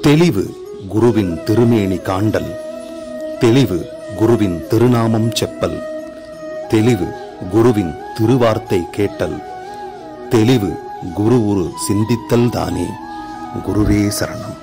தெளிவு குருவின் திருமேனி காண்டல் தெளிவு குருவின் திருநாமம் செப்பல் தெளிவு குருவின் திருவார்த்தை கேட்டல் தெளிவு குரு உரு சிந்தித்தல் தானே குருவே சரணம்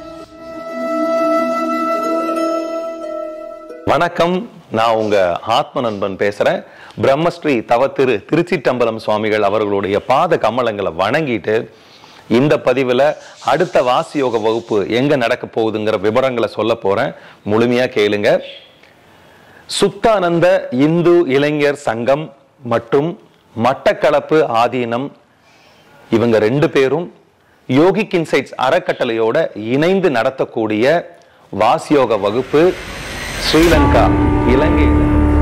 வணக்கம் நான் உங்க ஆத்ம நண்பன் பேசுறேன் பிரம்மஸ்ரீ தவத்திரு திருச்சிட்டம்பலம் சுவாமிகள் அவர்களுடைய பாத கமலங்களை வணங்கிட்டு இந்த பதிவில் அடுத்த வாசி யோக வகுப்பு எங்க நடக்க போகுதுங்கிற விவரங்களை சொல்ல போறேன் முழுமையா கேளுங்க சுத்தானந்த இந்து இளைஞர் சங்கம் மற்றும் மட்டக்களப்பு ஆதீனம் இவங்க ரெண்டு பேரும் யோகிக் இன்சைட்ஸ் அறக்கட்டளையோட இணைந்து நடத்தக்கூடிய வாசியோக வகுப்பு ஸ்ரீலங்கா இலங்கையில்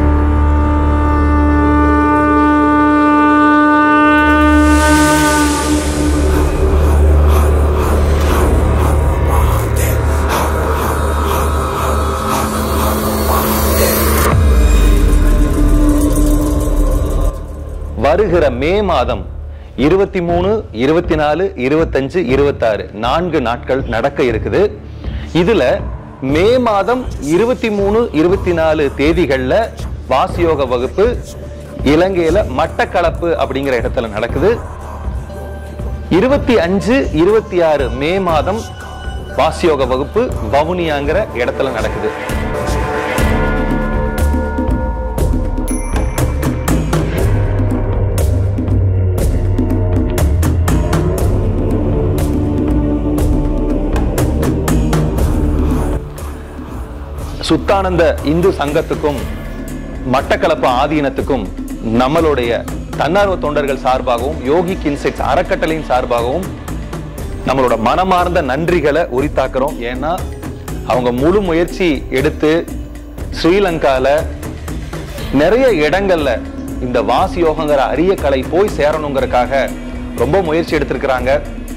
வருகிற மே மாதம் இருபத்தி மூணு இருபத்தி நாலு இருபத்தஞ்சு இருபத்தாறு நான்கு நாட்கள் நடக்க இருக்குது இதுல மே மாதம் இருபத்தி மூணு இருபத்தி நாலு தேதிகள்ல வாசியோக வகுப்பு இலங்கையில மட்டக்களப்பு அப்படிங்கிற இடத்துல நடக்குது இருபத்தி அஞ்சு இருபத்தி ஆறு மே மாதம் வாசியோக வகுப்பு வவுனியாங்கிற இடத்துல நடக்குது சுத்தானந்த இந்து சங்கத்துக்கும் மட்டக்களப்பு ஆதீனத்துக்கும் நம்மளுடைய தன்னார்வ தொண்டர்கள் சார்பாகவும் யோகி கின்செக்ஸ் அறக்கட்டளையின் சார்பாகவும் நம்மளோட மனமார்ந்த நன்றிகளை உரித்தாக்குறோம் ஏன்னா அவங்க முழு முயற்சி எடுத்து ஸ்ரீலங்கால நிறைய இடங்கள்ல இந்த வாசி யோகங்கிற அரிய கலை போய் சேரணுங்கிறதுக்காக ரொம்ப முயற்சி எடுத்திருக்கிறாங்க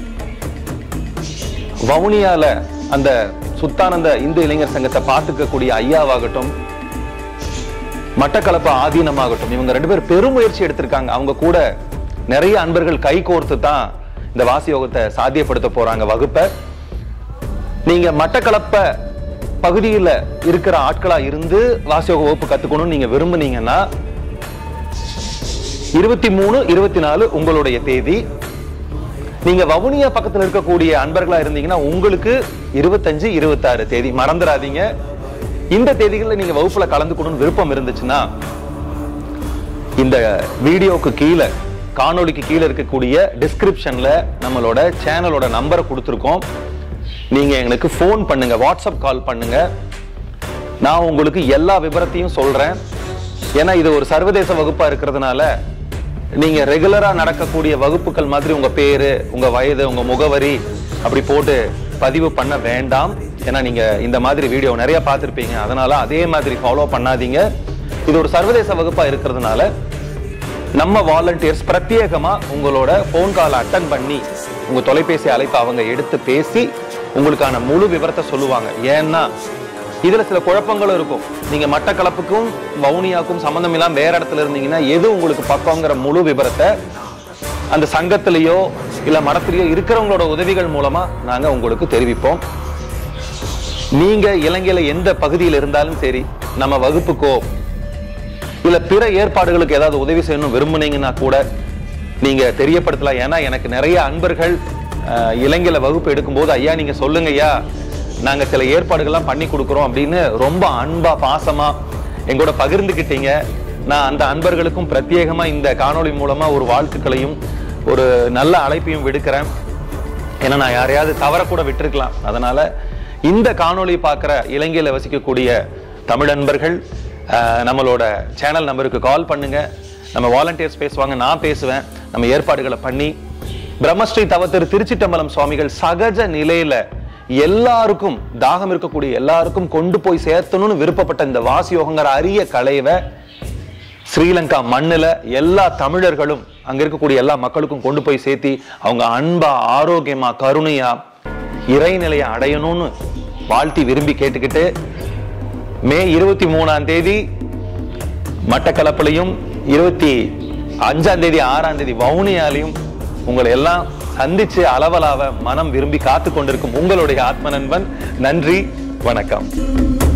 வவுனியால அந்த சுத்தானந்த இந்து இளைஞர் சங்கத்தை பார்த்துக்கக்கூடிய ஐயாவாகட்டும் மட்டக்களப்பு ஆதீனமாகட்டும் இவங்க ரெண்டு பேரும் பெருமுயற்சி எடுத்திருக்காங்க அவங்க கூட நிறைய அன்பர்கள் கை கோர்த்து தான் இந்த வாசி யோகத்தை சாத்தியப்படுத்த போறாங்க வகுப்பை நீங்க மட்டக்களப்ப பகுதியில இருக்கிற ஆட்களா இருந்து வாசியோக வகுப்பு கத்துக்கணும்னு நீங்க விரும்புனீங்கன்னா இருபத்தி மூணு இருபத்தி நாலு உங்களுடைய தேதி நீங்க வவுனியா பக்கத்துல இருக்கக்கூடிய அன்பர்களா இருந்தீங்கன்னா உங்களுக்கு இருபத்தஞ்சு இருபத்தாறு தேதி மறந்துடாதீங்க இந்த தேதிகளில் நீங்க வகுப்புல கலந்துக்கணும்னு விருப்பம் இருந்துச்சுன்னா இந்த வீடியோக்கு கீழே காணொளிக்கு கீழே இருக்கக்கூடிய டிஸ்கிரிப்ஷன்ல நம்மளோட சேனலோட நம்பரை கொடுத்துருக்கோம் நீங்க எங்களுக்கு ஃபோன் பண்ணுங்க வாட்ஸ்அப் கால் பண்ணுங்க நான் உங்களுக்கு எல்லா விவரத்தையும் சொல்றேன் ஏன்னா இது ஒரு சர்வதேச வகுப்பா இருக்கிறதுனால நீங்க ரெகுலரா நடக்கக்கூடிய வகுப்புகள் மாதிரி உங்க பேரு உங்க வயது உங்க முகவரி அப்படி போட்டு பதிவு பண்ண வேண்டாம் ஏன்னா நீங்க இந்த மாதிரி வீடியோ நிறைய பார்த்திருப்பீங்க அதனால அதே மாதிரி ஃபாலோ பண்ணாதீங்க இது ஒரு சர்வதேச வகுப்பா இருக்கிறதுனால நம்ம வாலண்டியர்ஸ் பிரத்யேகமா உங்களோட ஃபோன் கால் அட்டன் பண்ணி உங்க தொலைபேசி அழைப்பு அவங்க எடுத்து பேசி உங்களுக்கான முழு விவரத்தை சொல்லுவாங்க ஏன்னா இதுல சில குழப்பங்களும் இருக்கும் நீங்க மட்டக்களப்புக்கும் வவுனியாக்கும் சம்பந்தம் இல்லாம வேற இடத்துல இருந்தீங்கன்னா எது உங்களுக்கு பக்கங்கிற முழு விவரத்தை அந்த சங்கத்திலேயோ இல்ல மடத்திலேயோ இருக்கிறவங்களோட உதவிகள் மூலமா நாங்க உங்களுக்கு தெரிவிப்போம் நீங்க இலங்கையில எந்த பகுதியில் இருந்தாலும் சரி நம்ம வகுப்புக்கோ இல்ல பிற ஏற்பாடுகளுக்கு ஏதாவது உதவி செய்யணும் விரும்புனீங்கன்னா கூட நீங்க தெரியப்படுத்தலாம் ஏன்னா எனக்கு நிறைய அன்பர்கள் அஹ், இலங்கையில வகுப்பு எடுக்கும்போது ஐயா நீங்க சொல்லுங்க ஐயா நாங்க சில ஏற்பாடுகள்லாம் பண்ணி கொடுக்குறோம் அப்படின்னு ரொம்ப அன்பா பாசமா எங்கூட பகிர்ந்துக்கிட்டீங்க நான் அந்த அன்பர்களுக்கும் பிரத்யேகமா இந்த காணொளி மூலமா ஒரு வாழ்த்துக்களையும் ஒரு நல்ல அழைப்பையும் விடுக்கிறேன் ஏன்னா நான் யாரையாவது தவற கூட விட்டிருக்கலாம் அதனால இந்த காணொளி பார்க்குற இலங்கையில வசிக்கக்கூடிய தமிழ் அன்பர்கள் அஹ், நம்மளோட சேனல் நம்பருக்கு கால் பண்ணுங்க நம்ம வாலண்டியர்ஸ் பேசுவாங்க நான் பேசுவேன் நம்ம ஏற்பாடுகளை பண்ணி பிரம்மஸ்ரீ தவத்திரு திருச்சிட்டம்பலம் சுவாமிகள் சகஜ நிலையில எல்லாருக்கும் தாகம் இருக்கக்கூடிய எல்லாருக்கும் கொண்டு போய் சேர்த்தணும்னு விருப்பப்பட்ட இந்த வாசியோகங்கிற அரிய கலைவை ஸ்ரீலங்கா மண்ணுல எல்லா தமிழர்களும் அங்க இருக்கக்கூடிய எல்லா மக்களுக்கும் கொண்டு போய் சேர்த்தி அவங்க அன்பா ஆரோக்கியமா கருணையா இறைநிலையை அடையணும்னு வாழ்த்தி விரும்பி கேட்டுக்கிட்டு மே இருபத்தி மூணாம் தேதி மட்டக்களப்பிலையும் இருபத்தி அஞ்சாம் தேதி ஆறாம் தேதி வவுனியாலையும் உங்களை எல்லாம் சந்திச்சு அளவலாவ மனம் விரும்பி காத்து கொண்டிருக்கும் உங்களுடைய ஆத்ம நண்பன் நன்றி வணக்கம்